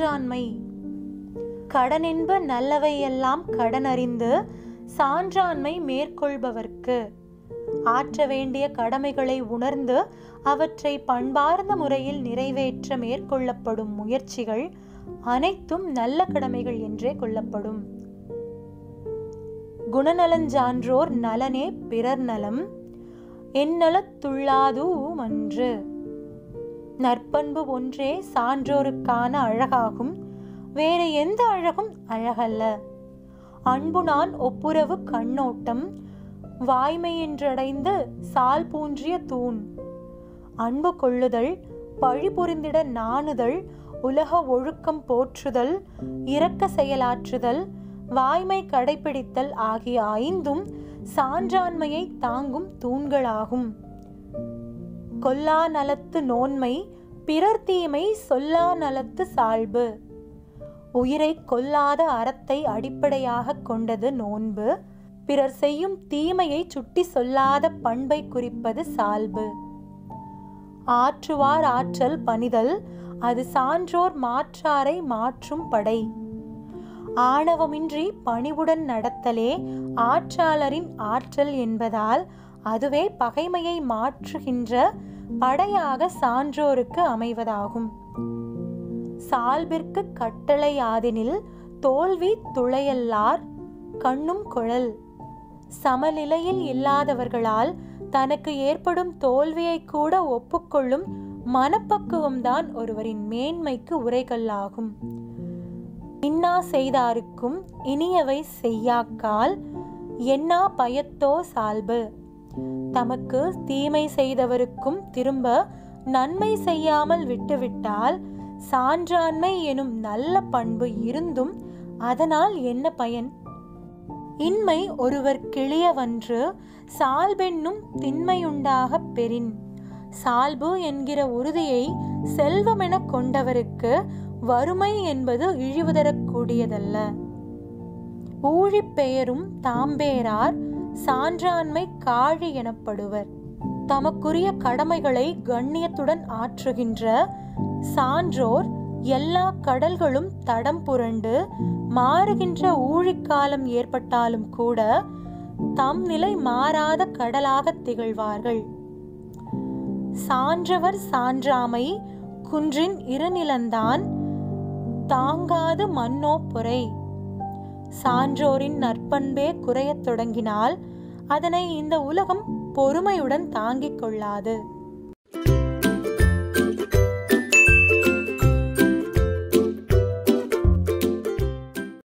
சான்றாண்மை கடனென்ப நல்லவையெல்லாம் கடனறிந்து சான்றாண்மை மேற்கொள்பவர்க்கு ஆற்ற வேண்டிய கடமைகளை உணர்ந்து அவற்றை பண்பார்ந்த முறையில் நிறைவேற்ற மேற்கொள்ளப்படும் முயற்சிகள் அனைத்தும் நல்ல கடமைகள் என்றே கொள்ளப்படும் குணநலஞ்சான்றோர் நலனே பிறர் நலம் எந்நலத்துள்ளாதூமன்று நற்பண்பு ஒன்றே சான்றோருக்கான அழகாகும் வேறு எந்த அழகும் அழகல்ல அன்புனான் ஒப்புரவு கண்ணோட்டம் வாய்மையென்றடைந்து சால் பூன்றிய தூண் அன்பு கொள்ளுதல் பழி புரிந்திட நாணுதல் உலக ஒழுக்கம் போற்றுதல் இரக்க செயலாற்றுதல் வாய்மை கடைபிடித்தல் ஆகிய ஐந்தும் சான்றாண்மையை தாங்கும் தூண்களாகும் கொல்லா நலத்து நோன்மை பிறர் தீமை சொல்லா நலத்து சால்பு உயிரை கொல்லாத அறத்தை அடிப்படையாக கொண்டது நோன்பு பிறர் செய்யும் தீமையை சுட்டி சொல்லாத பண்பை குறிப்பது சால்பு ஆற்றுவார் ஆற்றல் பணிதல் அது சான்றோர் மாற்றாரை மாற்றும் படை ஆணவமின்றி பணிவுடன் நடத்தலே ஆற்றாளரின் ஆற்றல் என்பதால் அதுவே பகைமையை மாற்றுகின்ற படையாக சான்றோருக்கு அமைவதாகும் சால்பிற்கு கட்டளையாதெனில் தோல்வி துளையல்லார் கண்ணும் குழல் சமநிலையில் இல்லாதவர்களால் தனக்கு ஏற்படும் தோல்வியை கூட ஒப்புக்கொள்ளும் மனப்பக்குவம்தான் ஒருவரின் மேன்மைக்கு உரைகல்லாகும் இன்னா செய்தாருக்கும் இனியவை செய்யாக்கால் என்னா பயத்தோ சால்பு தமக்கு தீமை செய்தவருக்கும் திரும்ப நன்மை செய்யாமல் விட்டுவிட்டால் சான்றாண்மை எனும் நல்ல பண்பு இருந்தும் அதனால் என்ன பயன் இன்மை ஒருவர் கிளியவன்று சால்பென்னும் திண்மையுண்டாகப் பெறின் சால்பு என்கிற உறுதியை செல்வமென கொண்டவருக்கு வறுமை என்பது இழிவு தரக்கூடியதல்ல ஊழிப் பெயரும் தாம்பேரார் சான்றாண்மை காழி எனப்படுவர் தமக்குரிய கடமைகளை கண்ணியத்துடன் ஆற்றுகின்ற சான்றோர் எல்லா கடல்களும் தடம் புரண்டு மாறுகின்ற ஊழிக்காலம் ஏற்பட்டாலும் கூட தம் நிலை மாறாத கடலாக திகழ்வார்கள் சான்றவர் சான்றாமை குன்றின் இருநிலந்தான் தாங்காது மன்னோ பொறை சான்றோரின் நற்பண்பே குறையத் தொடங்கினால் அதனை இந்த உலகம் பொறுமையுடன் தாங்கிக் கொள்ளாது